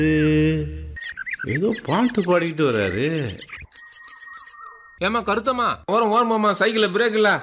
ஏதோ பாட்டு பாடிக்கிட்டு வர்றாரு ஏமா கருத்தம்மா ஓரம் ஓரமாம்மா சைக்கிளில் பிரேக் இல்ல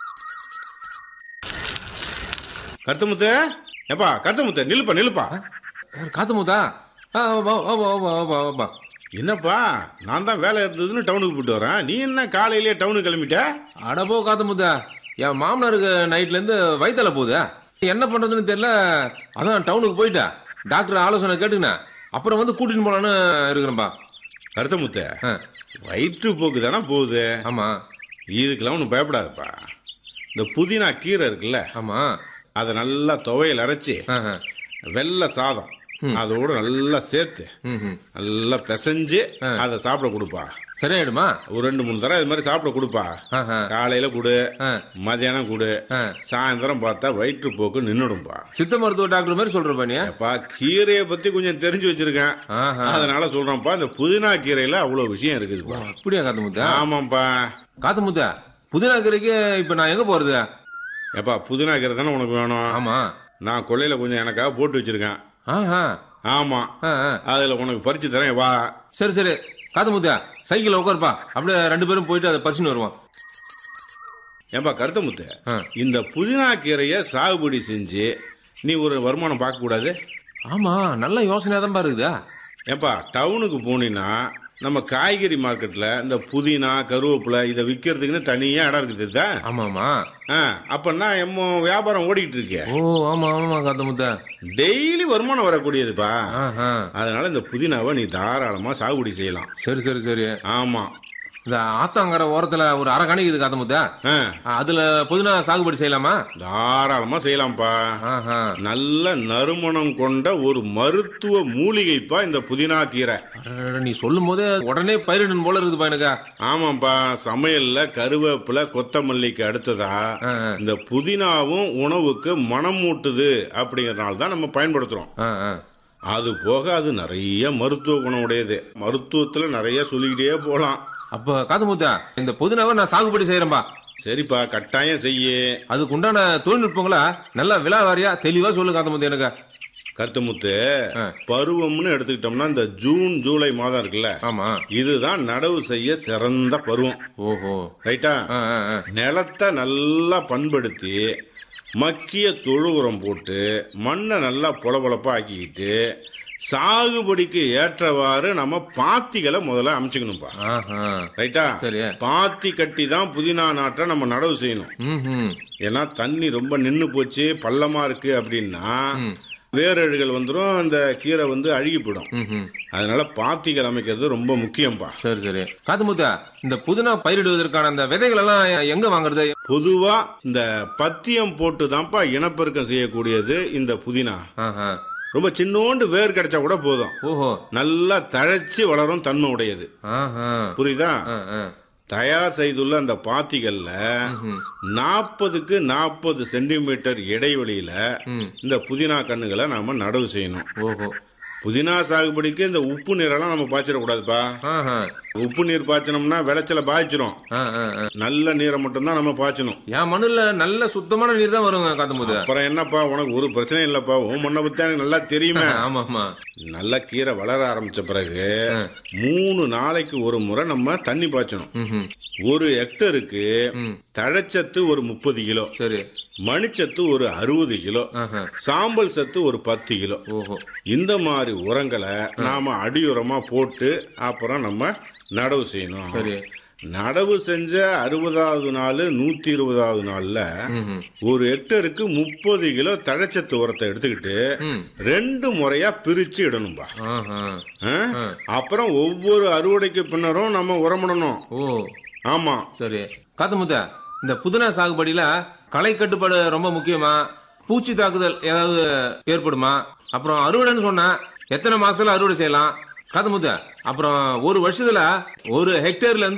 கருத்தமுத்து ஏப்பா கருத்தமுத்து நில்லுப்பா நில்லுப்பா காத்து மூத்தா ஆ வா வா வா வா வா வா என்னப்பா நான் தான் வேலை இருந்ததுன்னு டவுனுக்கு போயிட்டு வரேன் நீ என்ன காலையிலேயே டவுனுக்கு கிளம்பிட்ட அடப்போ காத்து மூத்தா என் மாமனாருக்கு நைட்லேருந்து வயிற்றுல போகுது என்ன பண்ணுறதுன்னு தெரியல அதான் டவுனுக்கு போயிட்டேன் டாக்டர் ஆலோசனை கேட்டுக்கினேன் அப்புறம் வந்து கூட்டின்னு போலான்னு இருக்கிறேன்பா கருத்தமுத்து ஆ வயிற்று போக்கு தானே போகுது ஆமாம் இதுக்கெல்லாம் ஒன்றும் பயப்படாதப்பா இந்த புதினா கீரை இருக்குல்ல ஆமாம் அதை நல்லா துவையல் அரைச்சி ஆ ஆ வெள்ளை சாதம் அதோட நல்லா சேர்த்து ம் ம் நல்லா பிசைஞ்சு அதை சாப்பிட கொடுப்பா சரியாயிடுமா ஒரு ரெண்டு மூணு தடவை இது மாதிரி சாப்பிட கொடுப்பா ஆ ஆ காலையில கொடு ஆ மதியானம் கொடு ஆ சாயந்தரம் பார்த்தா வயிற்று போக்கு நின்றுடும்பா சித்த மருத்துவ டாக்டர் மாதிரி சொல்கிறப்பா நீ அப்பா கீரையை பத்தி கொஞ்சம் தெரிஞ்சு வச்சிருக்கேன் ஆஹா அதனால சொல்றேன்ப்பா இந்த புதினா கீரையில அவ்வளவு விஷயம் இருக்குதுப்பா அப்படியா காத்து முத்தா ஆமாப்பா காத்து முத்தா புதினா கீரைக்கு இப்போ நான் எங்கே போகிறது ஏப்பா புதினா கீரை தானே உனக்கு வேணும் ஆமாம் நான் கொள்ளையில கொஞ்சம் எனக்காக போட்டு வச்சிருக்கேன் ஆஹா ஆமா ஆ ஆ அதுல உனக்கு பறிச்சு தரேன் வா சரி சரி காத்து முத்தா சைக்கிளில் உட்காருப்பா அப்படியே ரெண்டு பேரும் போயிட்டு அதை பறிச்சுன்னு வருவோம் ஏன்பா கருத்த முத்து ஆ இந்த புதினா கீரையை சாகுபடி செஞ்சு நீ ஒரு வருமானம் பார்க்க கூடாது ஆமாம் நல்ல யோசனையாக தான் இருக்குதா ஏன்பா டவுனுக்கு போனீங்கன்னா நம்ம காய்கறி மார்க்கெட்ல இந்த புதினா கருவேப்பிலை இதை விற்கிறதுக்குன்னு தனியா இடம் இருக்குது தான் ஆமாம்மா ஆ அப்பன்னா எம்மோ வியாபாரம் ஓடிக்கிட்டு இருக்கே ஓ ஆமாம் ஆமாம் காத்து முத்தா டெய்லி வருமானம் வரக்கூடியதுப்பா ஆஹா அதனால இந்த புதினாவை நீ தாராளமா சாகுபடி செய்யலாம் சரி சரி சரி ஆமா இந்த ஆத்தாங்கர ஓரத்தில் ஒரு அரை கணிக்குது காத்து முத்தா ஆ அதில் புதினா சாகுபடி செய்யலாமா தாராளமா செய்யலாம்ப்பா ஆஹா நல்ல நறுமணம் கொண்ட ஒரு மருத்துவ மூலிகைப்பா இந்த புதினா கீரை அடடட, நீ சொல்லும் போதே உடனே பயிரிடணும் போல இருக்குதுப்பா எனக்கு ஆமாப்பா சமையல்ல கருவேப்பிலை கொத்தமல்லிக்கு அடுத்ததா ஆ, ஆ. இந்த புதினாவும் உணவுக்கு மனம் மூட்டுது அப்படிங்கறதுனால தான் நம்ம பயன்படுத்துறோம் ஆ ஆ அது போக அது நிறைய மருத்துவ குணம் உடையது மருத்துவத்துல நிறைய சொல்லிக்கிட்டே போலாம் அப்போ காத்து முத்தா இந்த புதினாவை நான் சாகுபடி செய்கிறேன்பா சரிப்பா கட்டாயம் செய்யு அதுக்கு உண்டான தொழில்நுட்பங்களா நல்லா விலாவாரியா தெளிவா சொல்லு காத்த முத்து எனக்கு கருத்துமுத்து ஆ. பருவம்னு எடுத்துக்கிட்டோம்னா இந்த ஜூன் ஜூலை மாதம் இருக்குல்ல ஆமா இதுதான் நடவு செய்ய சிறந்த பருவம் ஓஹோ ரைட்டா ஆ, ஆ, ஆ. நிலத்தை நல்லா பண்படுத்தி மக்கிய தொழு உரம் போட்டு மண்ணை நல்லா பொலபொலப்பா ஆக்கிக்கிட்டு சாகுபடிக்கு ஏற்றவாறு நம்ம பாத்திகளை முதல்ல அமைச்சுக்கணும்ப்பா ஆஹா ரைட்டா சரி பாத்தி கட்டி தான் புதினா நாட்டை நம்ம நடவு செய்யணும் ம் ம் ஏன்னா தண்ணி ரொம்ப நின்று போச்சு பள்ளமா இருக்கு அப்படின்னா ம். வேரழுகள் வந்துடும் அந்த கீரை வந்து அழுகி போயிடும் ம் ம் அதனால பாத்திகள் அமைக்கிறது ரொம்ப முக்கியம்ப்பா சரி சரி காத்து முத்தா இந்த புதினா பயிரிடுவதற்கான அந்த விதைகள் எல்லாம் எங்க வாங்குறது பொதுவா இந்த பத்தியம் போட்டு தான்ப்பா இனப்பெருக்கம் செய்யக்கூடியது இந்த புதினா ஆஹா ரொம்ப சின்னோண்டு வேர் கிடைச்சா கூட போதும் ஓஹோ நல்லா தழைச்சு வளரும் தன்மை உடையது ஆஹா புரியுதா ஆ, ஆ. தயார் செய்துள்ள அந்த பாத்திகள்ல ம், நாற்பதுக்கு நாற்பது சென்டிமீட்டர் இடைவெளியில ம் இந்த புதினா கண்ணுகளை நாம நடவு செய்யணும் ஓஹோ புதினா சாகுபடிக்கு இந்த உப்பு நீரெல்லாம் நம்ம பாய்ச்சிடக்கூடாதுப்பா ஆஹா உப்பு நீர் பாய்ச்சினோம்னா விளைச்சலை பாய்ச்சிரும் ஆ ஆ ஆ நல்ல நீரை மட்டும்தான் நம்ம பாய்ச்சணும் என் மண்ணுல நல்ல சுத்தமான நீர் தான் வருங்க காத்து முத்தா அப்புறம் என்னப்பா உனக்கு ஒரு பிரச்சனையும் இல்லப்பா உன் மண்ணை பத்தி எனக்கு நல்லா தெரியுமே ஆமா ஆமா நல்ல கீரை வளர ஆரம்பிச்ச பிறகு ஆ. மூணு நாளைக்கு ஒரு முறை நம்ம தண்ணி பாய்ச்சணும் ம் ம் ஒரு ஹெக்டருக்கு ம் தழைச்சத்து ஒரு முப்பது கிலோ சரி மணிச்சத்து ஒரு அறுபது கிலோ ஆஹா சாம்பல் சத்து ஒரு பத்து கிலோ ஓஹோ இந்த மாதிரி உரங்களை நாம அடியுரமா போட்டு அப்புறம் நம்ம நடவு செய்யணும் சரி நடவு செஞ்ச அறுபதாவது நாள் நூத்தி இருபதாவது நாள்ல ம் ம் ஒரு ஹெக்டருக்கு முப்பது கிலோ தழைச்சத்து உரத்தை எடுத்துக்கிட்டு ம் ரெண்டு முறையா பிரிச்சு இடணும்பா ஆஹா ஆ? ஆ. அப்புறம் ஒவ்வொரு அறுவடைக்கு பின்னரும் நம்ம உரமிடணும் ஓ ஆமா சரி காத்து முத்த இந்த புதினா சாகுபடியில களை கட்டுப்பாடு ரொம்ப முக்கியமா பூச்சி தாக்குதல் ஏதாவது ஏற்படுமா அப்புறம் அறுவடைன்னு சொன்னா எத்தனை மாசத்துல அறுவடை செய்யலாம் காத்து முத்த அப்புறம் ஒரு வருஷத்துல ஒரு ஹெக்டேர்ல இருந்து